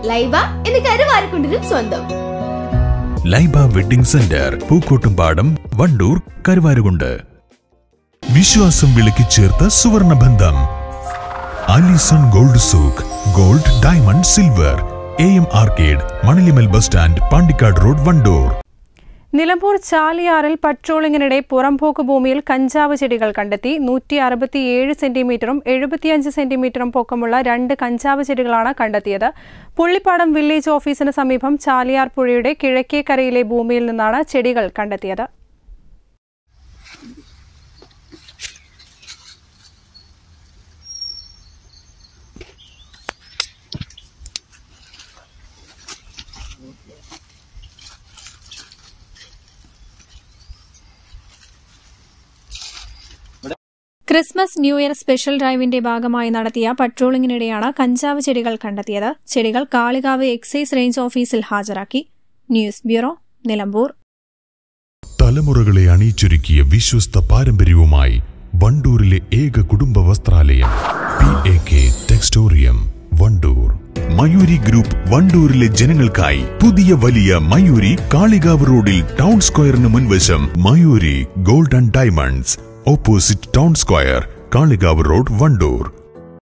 ലൈബ എന്ന് കരുവാരക്കുണ്ടിനും സ്വന്തം ലൈബ വെഡിംഗ് സെന്റർ പൂക്കോട്ടുംപാടം വണ്ടൂർ കരുവാരുകുണ്ട് വിശ്വാസം വിളക്കി ചേർത്ത സുവർണ ബന്ധം Alison gold souk gold diamond silver A M arcade Manalimal bus stand Pandikkad road Wandoor Nilambur ചാലിയാറിൽ പട്രോളിങ്ങിനിടെ പുറംപോക്ക് ഭൂമിയിൽ കഞ്ചാവ് ചെടികൾ കണ്ടെത്തി നൂറ്റി അറുപത്തിയേഴ് സെന്റിമീറ്ററും എഴുപത്തിയഞ്ച് സെന്റിമീറ്ററും പൊക്കമുള്ള രണ്ട് കഞ്ചാവ് ചെടികളാണ് കണ്ടെത്തിയത് പുള്ളിപ്പാടം വില്ലേജ് ഓഫീസിന് സമീപം ചാലിയാർ പുഴയുടെ കിഴക്കേക്കരയിലെ ഭൂമിയിൽ നിന്നാണ് ചെടികൾ കണ്ടെത്തിയത് ക്രിസ്മസ് ന്യൂ ഇയർ സ്പെഷ്യൽ ഡ്രൈവിന്റെ ഭാഗമായി നടത്തിയ പട്രോളിംഗിനിടെയാണ് കഞ്ചാവ് ചെടികൾ കണ്ടെത്തിയത് ചെടികൾ കാളികാവ് എക്സൈസ് റേഞ്ച് ഓഫീസിൽ ഹാജരാക്കി ന്യൂസ് ബ്യൂറോ നിലമ്പൂർ തലമുറകളെ അണിയിച്ചൊരുക്കിയ വിശ്വസ്ത പാരമ്പര്യവുമായി വണ്ടൂരിലെ ഏക കുടുംബ വസ്ത്രാലയം P A K Textorium Wandoor Mayuri group വണ്ടൂരിലെ ജനങ്ങൾക്കായി പുതിയ വലിയ മയൂരി കാളികാവ് റോഡിൽ ടൗൺ സ്ക്വയറിന് മുൻവശം Mayuri gold and diamonds opposite town square Kalikavu road Wandoor